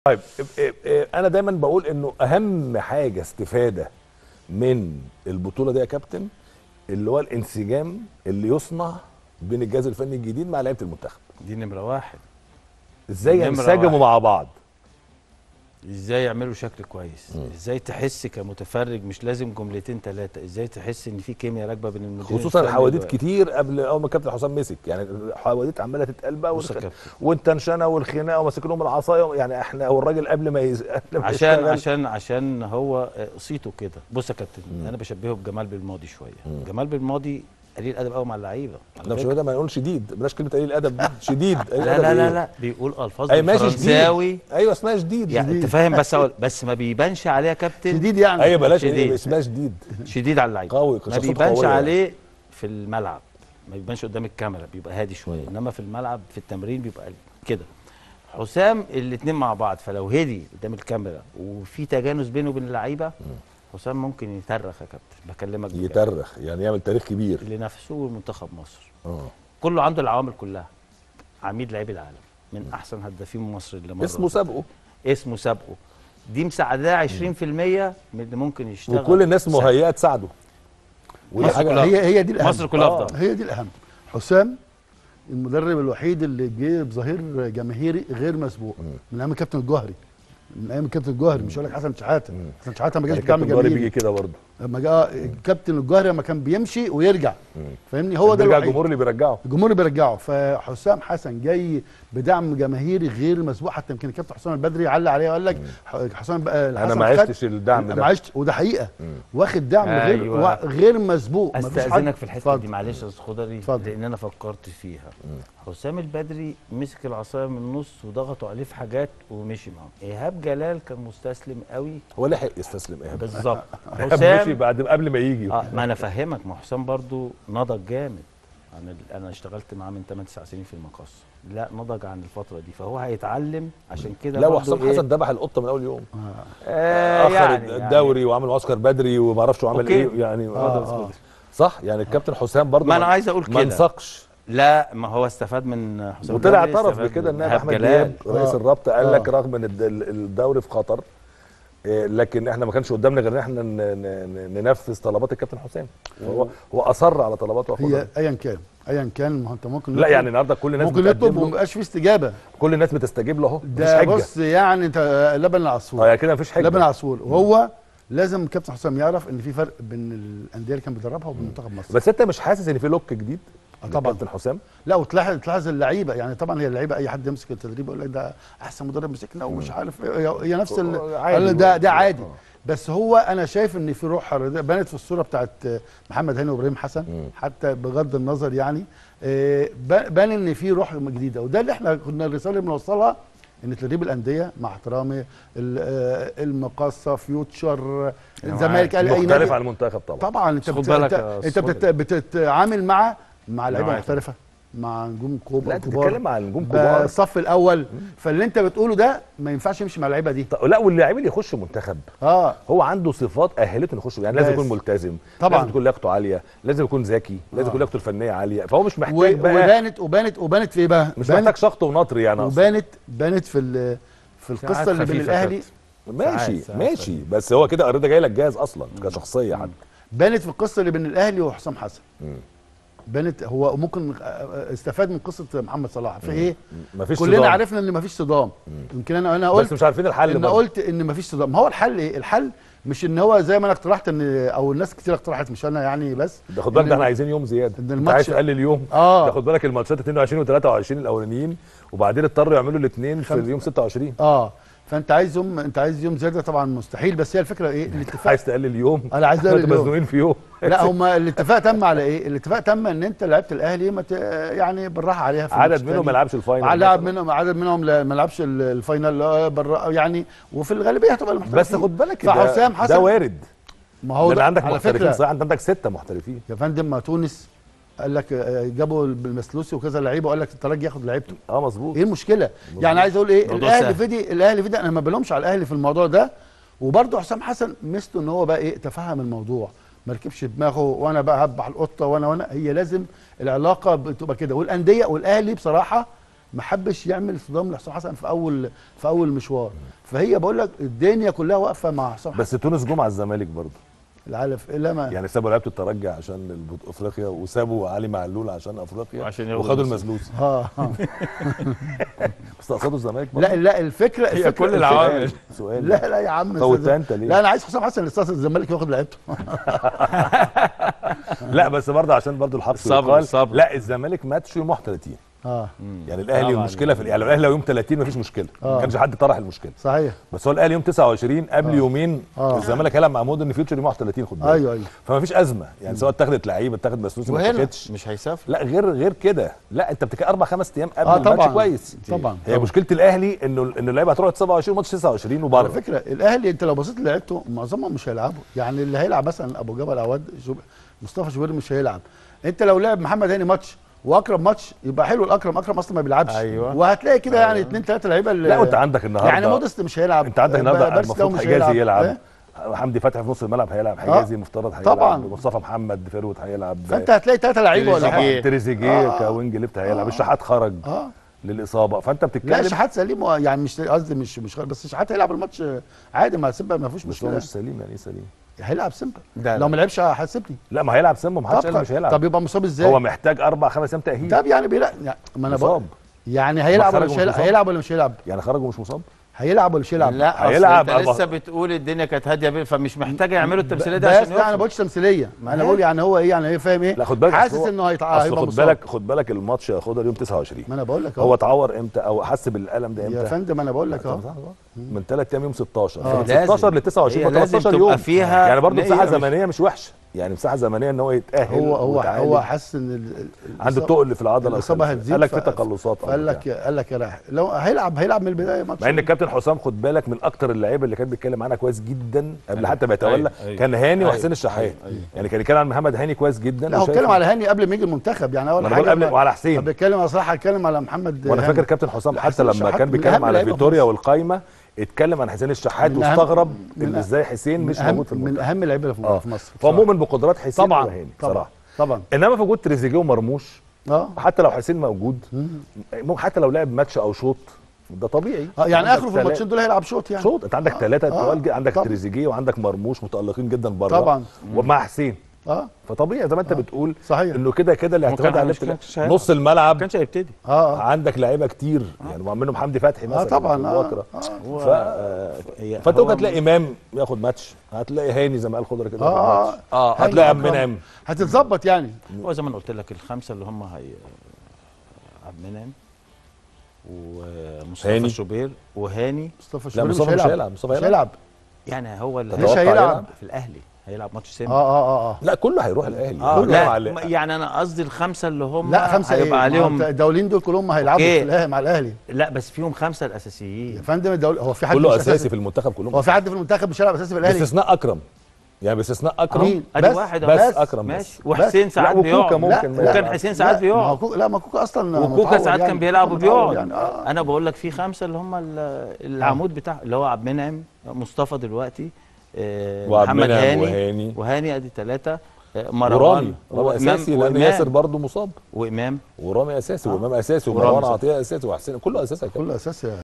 طيب إيه إيه انا دايما بقول انه اهم حاجه استفاده من البطوله دي يا كابتن اللي هو الانسجام اللي يصنع بين الجهاز الفني الجديد مع لعيبه المنتخب دي نمره واحد ازاي نمرة ينسجموا واحد. مع بعض ازاي يعملوا شكل كويس ازاي تحس كمتفرج مش لازم جملتين ثلاثه ازاي تحس ان في كيمياء راكبه بين المدير خصوصا الفني الحواديت وال- كتير قبل اول ما كابتن حسام مسك يعني الحواديت عماله تتقال بقى بص يا والخ- كابتن. والتنشنه والخناقه وماسك لهم العصايه يعني احنا هو الراجل قبل ما يز... قبل ما عشان يشتغل- عشان عشان هو آه، صيته كده بص يا كابتن انا بشبهه بجمال بالماضي شويه جمال بالماضي قليل ادب قوي مع اللعيبه على لا مش فكرة. كده ما نقول شديد بلاش كلمه قليل الادب دي شديد قليل لا الأدب لا لا إيه؟ لا بيقول الفاظ اي ماشي فرنساوي شديد ايوه اسمها شديد يعني شديد. انت فاهم بس أقول بس ما بيبانش عليه يا كابتن شديد يعني ايوه بلاش شديد. إيه، اسمها شديد شديد على اللعيبه قوي، ما شخصيته بيبانش قوية. عليه في الملعب ما بيبانش قدام الكاميرا بيبقى هادي شويه انما في الملعب في التمرين بيبقى كده حسام الاثنين مع بعض فلو هدي قدام الكاميرا وفي تجانس بينه وبين اللعيبه حسام ممكن يترخ يا كابتن بكلمك بجد. يترخ يعني يعمل تاريخ كبير لنفسه ومنتخب مصر اه كله عنده العوامل كلها عميد لاعبي العالم من احسن هدافين مصر اللي مر اسمه سابقه اسمه سابقه دي مساعداه 20% من اللي ممكن يشتغل وكل الناس سنة. مهيئه تساعده ودي مصر حاجه كلها. هي هي دي الاهم مصر كلها آه، أفضل. هي دي الاهم حسام المدرب الوحيد اللي جه بظهير جماهيري غير مسبوق من ايام الكابتن الجوهري من ايام الكابتن الجوهري مش هقول لك حسن شحاته حسن شحاته ما جاش يعني بكام كابتن جوهري بيجي جماهيري كده برضه لما جاء الكابتن الجوهري لما كان بيمشي ويرجع فاهمني هو ده بيرجع الوحيد الجمهور اللي بيرجعه الجمهور بيرجعه فحسام حسن جاي بدعم جماهيري غير مسبوق حتى يمكن الكابتن حسام البدري علق عليه وقال لك ح- حسام بقى انا حسن ما خد- عشتش الدعم ما ده عشت وده حقيقه واخد دعم غير أيوة. وا- غير مسبوق مفيش حد- استاذنك في الحته اتفضل. دي معلش يا استاذ خضري اتفضل. لان انا فكرت فيها حسام البدري مسك العصايه من النص وضغطوا عليه في حاجات ومشي معاهم ايهاب جلال كان مستسلم قوي هو لحق يستسلم ايهاب بالظبط إيهاب مشي حسام بعد قبل ما يجي اه ما انا فاهمك ما حسام برضو نضج جامد عن ال- انا اشتغلت معاه من 8 9 سنين في المقص لا نضج عن الفتره دي فهو هيتعلم عشان كده لا برضو وحسام إيه؟ حسن ذبح القطه من اول يوم آه اخر يعني الدوري وعمل معسكر بدري وما اعرفش وعمل أوكي. ايه يعني آه، آه آه. صح يعني الكابتن حسام برضه ما أنا عايز أقول ما كده. انسقش لا ما هو استفاد من حسام وطلع البدري، اعترف استفاد بكده من ان إيهاب احمد جلال. دياب رئيس آه. الرابطه قال آه. لك رغم ان الد- ال- الدوري في خطر إيه، لكن احنا ما كانش قدامنا غير ان احنا ن- ن- ننفذ طلبات الكابتن حسام هو هو اصر على طلباته هي وأخدها. ايا كان ايا كان ما هو انت ممكن لا يطلب- يعني النهارده كل الناس ممكن يطلب بتقدم وما له يبقاش فيه استجابه كل الناس بتستجيب له اهو مفيش ده حجه بص يعني انت لبن اه العصفور يعني كده مفيش حجه لبن العصفور وهو لازم كابتن حسام يعرف ان في فرق بين الانديه اللي كان بيدربها وبين منتخب مصر بس انت مش حاسس ان في لوك جديد آه طبعاً. كابتن حسام لا وتلاحظ تلاحظ اللعيبه يعني طبعا هي اللعيبه اي حد يمسك التدريب يقول لك ده احسن مدرب مسكنا ومش عارف ايه هي- هي نفس ال- عادي قال ده ده برضه. عادي آه. بس هو انا شايف ان في روح حرية بانت في الصوره بتاعت محمد هاني وابراهيم حسن حتى بغض النظر يعني آه، با- بان ان في روح جديده وده اللي احنا كنا الرساله اللي بنوصلها ان تدريب الانديه مع احترامي ال- آه، المقاصه فيوتشر الزمالك اي مختلف نادي عن المنتخب طبعا طبعا انت خد بت... بالك انت, يا انت أستاذ بت... بتتعامل مع مع لعيبه معاك. محترفه مع نجوم كوب لا انت كبار بتتكلم عن نجوم كبار بالصف الاول فاللي انت بتقوله ده ما ينفعش يمشي مع اللعيبه دي طب- لا واللاعب اللي يخش منتخب اه هو عنده صفات اهلته انه يخش يعني لازم بس. يكون ملتزم طبعاً. لازم تكون لياقته عاليه لازم يكون ذكي لازم يكون لياقته الفنيه عاليه فهو مش و... محتاج بقى وبانت وبانت وبانت في ايه بقى؟ مش بانت محتاج شخط ونطر يعني أصلاً. وبانت بانت في ال... في ساعات القصه اللي بين خفيفة الاهلي كانت. ماشي ساعات- ساعات ماشي بس هو كده اوريدي جاي لك جاهز اصلا كشخصيه حتى بانت في القصه اللي بين الاهلي وحسام حسن بانت هو ممكن استفاد من قصه محمد صلاح في ايه؟ مفيش كلنا صدام. عرفنا ان مفيش صدام يمكن انا انا قلت بس مش عارفين الحل ان برضه. قلت ان مفيش صدام ما هو الحل ايه الحل مش ان هو زي ما انا اقترحت ان او الناس كتير اقترحت مش انا يعني بس ده خد بالك إن- ده احنا عايزين يوم زياده إن انت الماتش- عايز تقلل يوم آه. ده خد بالك الماتشات 22 و23 الاولانيين وبعدين اضطروا يعملوا الاثنين في خمسة. اليوم 26 اه فانت عايز يوم انت عايز يوم زياده طبعا مستحيل بس هي الفكره ايه الاتفاق عايز تقلل يوم أنا عايز أقلل انتوا يوم. مزنوقين في يوم لا هم الاتفاق تم على ايه الاتفاق تم ان انت لعيبه الاهلي ما ت... يعني بالراحه عليها في عدد الماتش منهم ما التاني. لعبش الفاينل عدد مثلاً. منهم عدد منهم لا- ما لعبش ال- الفاينل آه، بره يعني وفي الغالبيه هتبقى المحترفين بس خد بالك ده- فحسام حسن ده وارد ما هو لان ده عندك على محترفين فكره صحيح انت عندك سته محترفين يا فندم ما تونس قال لك آه، جابوا بالمسلوسي وكذا لعيبه وقال لك الترجي ياخد لعيبته اه مظبوط ايه المشكله يعني عايز اقول ايه موضوع الاهلي سهل. فدي الاهلي فدي انا ما بلومش على الاهلي في الموضوع ده وبرده حسام حسن ميزته ان هو بقى ايه تفهم الموضوع ما ركبش دماغه وانا بقى هبح القطه وانا وانا هي لازم العلاقه بتبقى كده والانديه والاهلي بصراحه ما حبش يعمل صدام لحسام حسن في اول في اول مشوار فهي بقول لك الدنيا كلها واقفه مع حسام حسن بس تونس جم على الزمالك برضه العارف الا ما يعني سابوا لعيبه الترجي عشان البط- افريقيا وسابوا علي معلول عشان افريقيا وعشان ياخدوا وخدوا المسلوس. المسلوس ها ها. بس قصدوا الزمالك برضه لا لا الفكره هي الفكرة كل العوامل. سؤال سؤال لا لا يا عم طولتها انت ليه؟ لا انا عايز حسام حسن اللي استاذ الزمالك ياخد لعيبته لا بس برضه عشان برضه الحق الصبر- يقال الصبر. لا الزمالك ماتش يوم 31 اه يعني الاهلي طبعاً. المشكله في يعني لو الاهلي لو يوم 30 مفيش مشكله آه. ما كانش حد طرح المشكله صحيح بس هو الاهلي يوم 29 قبل يومين آه. الزمالك هيلعب مع مودرن فيوتشر يوم 31 خد بالك ايوه ايوه فما فيش ازمه يعني سواء اتاخدت لعيبه اتاخد مسلوس ما وهنا اتاخدش مش هيسافر لا غير غير كده لا انت بتتكلم اربع خمس ايام قبل اه الماتش طبعا كويس طبعا هي طبعاً. مشكله الاهلي انه انه اللعيبه هتروح 27 ماتش 29 على وبره فكره الاهلي انت لو بصيت لعيبته معظمهم مش هيلعبوا يعني اللي هيلعب مثلا ابو جبل عواد شوب- مصطفى شوبير مش هيلعب انت لو لعب محمد هاني ماتش واكرم ماتش يبقى حلو الاكرم اكرم اصلا ما بيلعبش أيوة. وهتلاقي كده يعني اثنين ثلاثه لعيبه اللي- لا وانت عندك النهارده يعني مودست مش هيلعب انت عندك النهارده باريس لو المفروض مش حجازي يلعب إيه؟ حمدي فتحي في نص الملعب هيلعب حجازي مفترض هيلعب طبعاً. مصطفى محمد فيروت هيلعب فانت هتلاقي ثلاثه لعيبه ولا تريزيجيه. حاجه تريزيجيه آه. كوينج ليفت هيلعب الشحات خرج اه للاصابه فانت لا بتتكلم شحات سليم و- يعني مش قصدي مش مش غير- بس شحات هيلعب الماتش عادي ما سيمبا ما فيش بس هو مشكله مش سليم يعني ايه سليم هيلعب سيمبا لا، لو لا. ما لعبش هحاسبني لا ما هيلعب سمو ما حدش قال مش هيلعب طب يبقى مصاب ازاي هو محتاج اربع خمس ايام تاهيل طب يعني بيلعب يعني ما انا بقول مصاب يعني هيلعب ولا خرج مش ومش هيلعب مصاب؟ هيلعب ولا مش هيلعب يعني خرج ومش مصاب هيلعب ولا مش هيلعب لا هيلعب هيلعب انت أربعة. لسه بتقول الدنيا كانت هاديه بيه فمش محتاج يعملوا التمثيليه دي بس عشان لا انا يخرج. بقولش تمثيليه ما انا هي. بقول يعني هو ايه يعني ايه فاهم ايه لا خد بالك حاسس أصل هو- انه هيتع- اصل هيبقى خد مصاب بالك خد بالك الماتش هياخدها اليوم 29 ما انا بقول لك هو اهو اتعور امتى او حس بالالم ده يا امتى فندم انا بقول لك اهو من ثلاث ايام يوم 16 آه. فمن 16 ل هي 29 لازم 13 تبقى يوم فيها يعني برضه نية مساحه مش- زمنيه مش وحشه يعني مساحه زمنيه ان هو يتاهل هو هو ويتعالج. هو حاسس ان ال- ال- عنده الإصابة- تقل في العضله الاصابه الخلفية. هتزيد قال لك ف- في تقلصات أو قال بتاع. لك قال لك يا راح لو هيلعب هيلعب من البدايه ماتش مع ان الكابتن حسام خد بالك من اكتر اللعيبه اللي كان بيتكلم عنها كويس جدا قبل أيوة. حتى ما يتولى أيوة. أيوة. كان هاني أيوة. وحسين الشحات أيوة. يعني كان يتكلم عن محمد هاني كويس جدا لا هو وشايف- اتكلم على هاني قبل ما يجي المنتخب يعني اول ما أنا بقول حاجه قبل ما- وعلى طب حسين بيتكلم على صراحه هتكلم على محمد وانا هاني. فاكر كابتن حسام لا، حتى حسين لما الشحات كان من بيتكلم أهم على لعيبة في فيتوريا مصر. والقايمه اتكلم عن حسين الشحات من أهم- واستغرب من ان أهم- ازاي حسين من مش أهم- موجود في من المنتخب اهم اللعيبه في اه في مصر فهو بصراحة. مؤمن بقدرات حسين طبعا وهاني طبعا صراحه طبعا انما في وجود تريزيجيه ومرموش اه حتى لو حسين موجود ممكن حتى لو لعب ماتش او شوط ده طبيعي اه يعني عندك اخره في تلا- الماتشين دول هيلعب شوط يعني شوط انت عندك ثلاثه آه. تقال جدا. عندك طبعا. تريزيجيه وعندك مرموش متالقين جدا بره طبعا. ومع حسين اه فطبيعي زي ما انت بتقول صحيح. انه كده كده الاعتماد كان على مش- الليفت كانش هيلعب. نص الملعب ما كانش هيبتدي اه اه عندك لعيبه كتير يعني منهم حمدي فتحي مثلا اه طبعا اه, وبكرة. آه. ف... آه، هي- فانت هو ممكن هتلاقي امام ياخد ماتش هتلاقي هاني زي ما قال خضره كده ياخد اه ماتش اه هتلاقي هاني عم أكرم. منعم هتتظبط يعني هو زي ما أنا قلت لك الخمسه اللي هم هي عبد المنعم ومصطفى هاني. الشوبير وهاني مصطفى لا شوبير مصطفى مش هيلعب مصطفى مش هيلعب هيلعب يعني هو اللي مش هيلعب هيلعب. في الاهلي هيلعب ماتش اه سيمي اه اه اه لا كله هيروح الاهلي اه كله هيروح لا على م- يعني انا قصدي الخمسه اللي هم لا خمسه ايه هيبقى ما هو عليهم الدولين دول كلهم هيلعبوا أوكي. في الأهلي مع الاهلي لا بس فيهم خمسه يا الاساسيين فندم الدول هو في حد كله مش اساسي في المنتخب كلهم هو في حد في المنتخب مش هيلعب اساسي في الاهلي باستثناء اكرم يعني باستثناء اكرم مين؟ ادي بس- واحد بس أهو. اكرم بس ماشي وحسين لا، ساعات وكوكا بيقعد ممكن لا، ما لا، وكان يلعب. حسين ساعات لا، ما هو بيقعد كوكا لا ما كوكا اصلا وكوكا متعود ساعات يعني. كان بيلعب كوكا وبيقعد متعود يعني اه انا بقول لك في خمسه اللي هم ال- العمود بتاع اللي هو عبد المنعم مصطفى دلوقتي آه، وعبد محمد المنعم هاني وهاني. وهاني ادي ثلاثه ورامي مروان رامي اساسي لان وإمام- ياسر برضه مصاب وامام ورامي اساسي آه. وامام اساسي ورامي ومروان أساسي. عطيه اساسي وحسين كله اساسي يا كابتن. كله اساسي